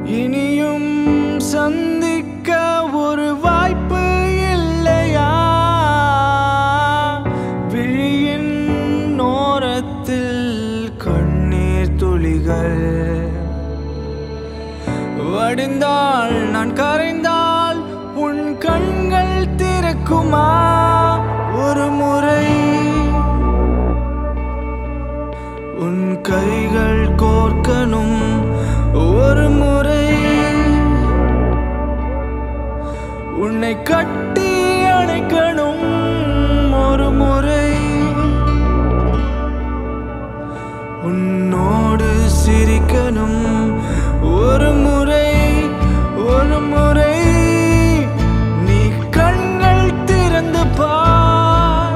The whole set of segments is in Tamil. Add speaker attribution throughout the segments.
Speaker 1: இனியும் சந்திக்க ஒரு வாய்ப்பு இல்லையா விழியின் ஓரத்தில் கண்ணீர் துளிகள் வடிந்தால் நான் கரைந்தால் உன் கண்கள் திறக்குமா ஒரு முறை உன் கைகள் கோர்க்கணும் ஒரு முறை உன்னை கட்டி அணைக்கணும் ஒரு முறை உன்னோடு சிரிக்கணும் ஒரு முறை ஒரு முறை நீ கண்கள் திறந்து பார்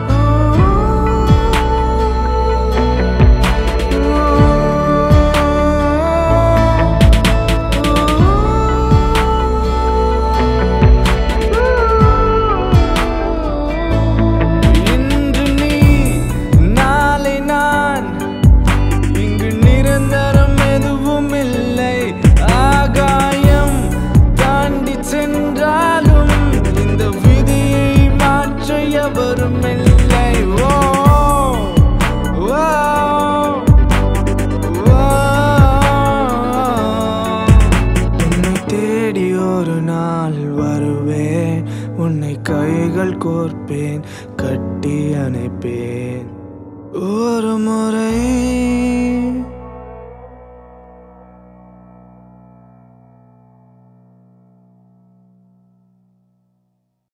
Speaker 1: இன்று நீ நாளை நான் இங்கு நிரந்தரம் எதுவும் இல்லை ஆகாயம் தாண்டி சென்றாலும் இந்த விதியை மாற்ற எவரும் இல்லை ஓ ஓ, ஓ. உன்னை தேடி ஒரு நாள் வருவேன் உன்னை கைகள் கோர்ப்பேன் கட்டி அணைப்பேன்